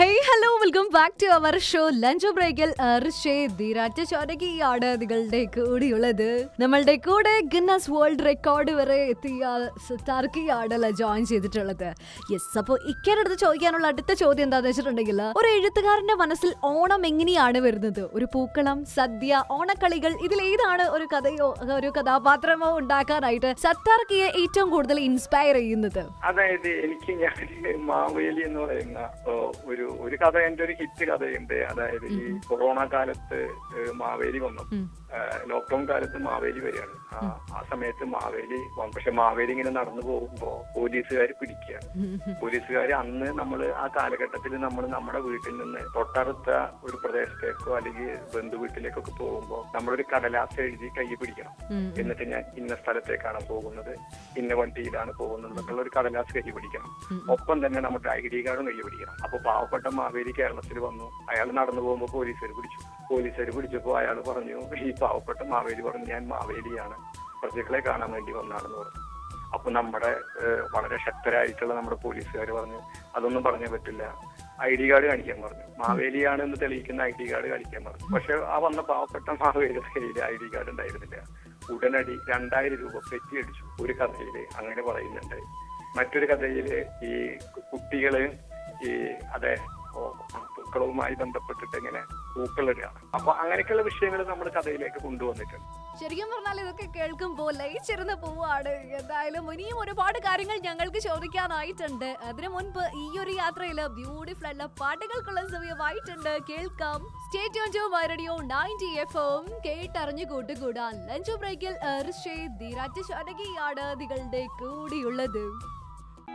Hey hello welcome back to our show lunch ബ്രേക്കിൽ ധീരാറ്റ ചോരകിയാണ് നിങ്ങളുടെ കൂടിയുള്ളത് നമ്മളുടെ കൂടെ ഗിന്നസ് വേൾഡ് റെക്കോർഡ് വരെ എത്തിയ ടർക്കിയാണല്ലോ ജോയിൻ ചെയ്തിട്ടുള്ളത് യെസ് അപ്പോൾ ഇക്കയുടെ അടുത്ത് ചോദിക്കാനുള്ള അടുത്ത ചോദ്യം എന്താണെന്ന് വെച്ചിട്ടുണ്ടെങ്കിൽ ഒരു എഴുത്തുകാരന്റെ മനസ്സിൽ ഓണം എങ്ങനെയാണ് വരുന്നത് ഒരു പൂക്കളം സദ്യ ഓണക്കളികൾ ഇതിലേതാണ് ഒരു കഥയോ ഒരു കഥാപാത്രമോ ഉണ്ടാക്കാനായിട്ട് സത്താർക്കിയെ ഏറ്റവും കൂടുതൽ ഇൻസ്പയർ ചെയ്യുന്നത് അതായത് എനിക്ക് ഞാൻ മാവേലി എന്ന് പറയുന്ന ഓ, ഒരു ഒരു കഥ എന്റെ ഒരു ഹിറ്റ് കഥയുണ്ട് അതായത് ഈ കൊറോണ കാലത്ത് ഏഹ്, മാവേലി വന്നു ഉം. ലോക്ക്ഡൌൺ കാലത്ത് മാവേലി വരികയാണ് ആ, ആ സമയത്ത് മാവേലി വന്നു പക്ഷെ മാവേലി ഇങ്ങനെ നടന്നു പോകുമ്പോ പോലീസുകാർ പിടിക്കുക പോലീസുകാർ അന്ന് നമ്മൾ ആ കാലഘട്ടത്തിൽ നമ്മൾ നമ്മുടെ വീട്ടിൽ നിന്ന് തൊട്ടടുത്ത ഒരു പ്രദേശത്തേക്കോ അല്ലെങ്കിൽ ബന്ധു വീട്ടിലേക്കൊക്കെ പോകുമ്പോൾ നമ്മളൊരു കടലാസ് എഴുതി കൈ പിടിക്കണം ഉം. എന്നിട്ട് ഞാൻ ഇന്ന സ്ഥലത്തേക്കാണ് പോകുന്നത് ഇന്ന വണ്ടിയിലാണ് പോകുന്നത് എന്നുള്ള ഒരു കടലാസ് കൈ പിടിക്കണം ഒപ്പം തന്നെ നമ്മുടെ ഐ ഡി കാർഡും കൈ പിടിക്കണം അപ്പൊ പാവപ്പെട്ട മാവേലി കേരളത്തിൽ വന്നു അയാൾ നടന്നു പോകുമ്പോൾ പോലീസുകാർ പിടിച്ചു പോലീസുകാർ പിടിച്ചപ്പോൾ അയാൾ പറഞ്ഞു ഈ പാവപ്പെട്ട മാവേലി പറഞ്ഞു ഞാൻ മാവേലിയാണ് പ്രജകളെ കാണാൻ വേണ്ടി വന്നാണെന്ന് പറഞ്ഞു അപ്പൊ നമ്മുടെ ഏഹ്, വളരെ ശക്തരായിട്ടുള്ള നമ്മുടെ പോലീസുകാർ പറഞ്ഞു അതൊന്നും പറഞ്ഞേ പറ്റില്ല ഐ ഡി കാർഡ് കാണിക്കാൻ പറഞ്ഞു മാവേലിയാണ് എന്ന് തെളിയിക്കുന്ന ഐ ഡി കാർഡ് കാണിക്കാൻ പറഞ്ഞു പക്ഷെ ആ വന്ന പാവപ്പെട്ട മാവേലിയുടെ കയ്യിൽ ഐ ഡി കാർഡ് ഉണ്ടായിരുന്നില്ല ഉടനടി രണ്ടായിരം രൂപ പെറ്റി അടിച്ചു ഒരു കഥയില് അങ്ങനെ പറയുന്നുണ്ട് മറ്റൊരു കഥയില് ഈ കുട്ടികള് ഈ അതെ ഓ, പൂക്കളവുമായി ബന്ധപ്പെട്ടിട്ട് ഇങ്ങനെ പൂക്കളിടുക അപ്പൊ അങ്ങനെയൊക്കെയുള്ള വിഷയങ്ങൾ നമ്മൾ കഥയിലേക്ക് കൊണ്ടുവന്നിട്ടുണ്ട് ശരിക്കും പറഞ്ഞാൽ ഇതൊക്കെ കേൾക്കുമ്പോൾ ലയിച്ചിരുന്ന് പോവാണ് എന്തായാലും ഇനിയും ഒരുപാട് കാര്യങ്ങൾ ഞങ്ങൾക്ക് ചോദിക്കാനായിട്ടുണ്ട് അതിനു മുൻപ് ഈ ഒരു യാത്രയിൽ ബ്യൂട്ടിഫുൾ ആയിട്ടുള്ള പാട്ടുകൾക്കുള്ള സമയമായിട്ടുണ്ട് കേൾക്കാം state radio ninety F M കേട്ടറിഞ്ഞു കൂട്ടുകൂടാൻ ലഞ്ച് ബ്രേക്കിൽ ധീരാറ്റ് ശരകിയാണ് നിങ്ങളുടെ കൂടിയുള്ളത്